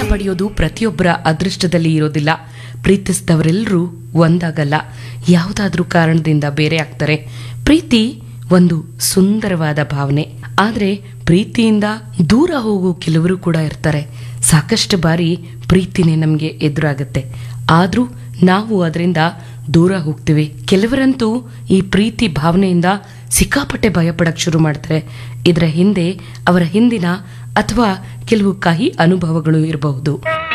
ಪಡೆಯೋದು ಪ್ರತಿಯೊಬ್ಬರ ಅದೃಷ್ಟದಲ್ಲಿ ಇರೋದಿಲ್ಲ ಪ್ರೀತಿಸಿದವರೆಲ್ಲರೂ ಒಂದಾಗಲ್ಲ ಯಾವುದಾದ್ರೂ ಕಾರಣದಿಂದ ಬೇರೆ ಆಗ್ತಾರೆ ಪ್ರೀತಿ ಒಂದು ಸುಂದರವಾದ ಭಾವನೆ ಆದರೆ ಪ್ರೀತಿಯಿಂದ ದೂರ ಹೋಗೋ ಕೆಲವರು ಕೂಡ ಇರ್ತಾರೆ ಸಾಕಷ್ಟು ಬಾರಿ ಪ್ರೀತಿನೇ ನಮಗೆ ಎದುರಾಗುತ್ತೆ ಆದರೂ ನಾವು ಅದರಿಂದ ದೂರ ಹೋಗ್ತೀವಿ ಕೆಲವರಂತೂ ಈ ಪ್ರೀತಿ ಭಾವನೆಯಿಂದ ಸಿಕ್ಕಾಪಟ್ಟೆ ಭಯಪಡಕ್ಕೆ ಶುರು ಮಾಡ್ತಾರೆ ಇದರ ಹಿಂದೆ ಅವರ ಹಿಂದಿನ ಅಥವಾ ಕೆಲವು ಕಹಿ ಅನುಭವಗಳು ಇರಬಹುದು